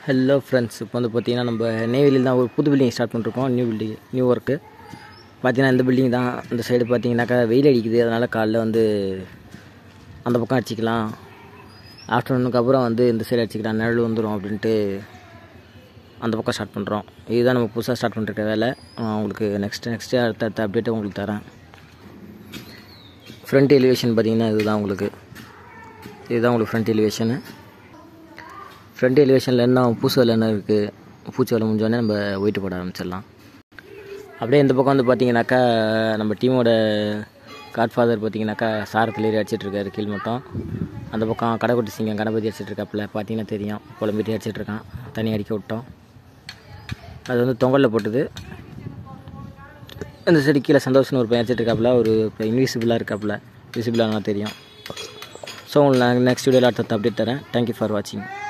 hello friends இப்போ வந்து பார்த்தீங்கன்னா நம்ம நெய்வேலியில் தான் ஒரு புது பில்டிங் ஸ்டார்ட் பண்ணிருக்கோம் நியூ பில்டிங் நியூ ஒர்க்கு பார்த்தீங்கன்னா இந்த பில்டிங் தான் இந்த சைடு பார்த்தீங்கன்னாக்கா வெயில் அடிக்குது அதனால் காலைல வந்து அந்த பக்கம் அடிச்சிக்கலாம் ஆஃப்டர்நூனுக்கு அப்புறம் வந்து இந்த சைடு அடிச்சிக்கலாம் நிழல் வந்துடும் அப்படின்ட்டு அந்த பக்கம் ஸ்டார்ட் பண்ணுறோம் இதுதான் நம்ம புதுசாக ஸ்டார்ட் பண்ணிருக்க வேலை நான் உங்களுக்கு நெக்ஸ்ட் நெக்ஸ்ட்டு அடுத்த அடுத்த அப்டேட்டை உங்களுக்கு தரேன் ஃப்ரண்ட் எலிவேஷன் பார்த்தீங்கன்னா இதுதான் உங்களுக்கு இதுதான் உங்களுக்கு ஃப்ரண்ட் எலிவேஷனு ஃப்ரண்ட் எலிவேஷனில் என்ன பூசு வேலை என்ன இருக்குது பூச்சி வேலை முடிஞ்சோடனே நம்ம ஒயிட்டு போட ஆரம்பிச்சிடலாம் அப்படியே இந்த பக்கம் வந்து பார்த்தீங்கன்னாக்கா நம்ம டீமோட காட்ஃபாதர் பார்த்தீங்கன்னாக்கா சாரத்தில் ஏறி அடிச்சிட்ருக்காரு கீழ் மட்டும் அந்த பக்கம் கடைக்குட்டி சிங்கம் கணபதி அடிச்சிட்ருக்காப்புல பார்த்தீங்கன்னா தெரியும் குழம்பிட்டு அடிச்சிட்ருக்கான் தண்ணி அடிக்க விட்டோம் அது வந்து தொங்கலில் போட்டுது இந்த சைடு கீழே சந்தோஷம்னு ஒரு பையன் அடிச்சிட்ருக்காப்புல ஒரு இப்போ இன்விசிபிளாக இருக்காப்புல விசிபிளாக நல்லா தெரியும் ஸோ உங்களுக்கு நான் நெக்ஸ்ட் வீடியோவில் அடுத்த அப்டேட் தரேன் தேங்க்யூ ஃபார் வாட்சிங்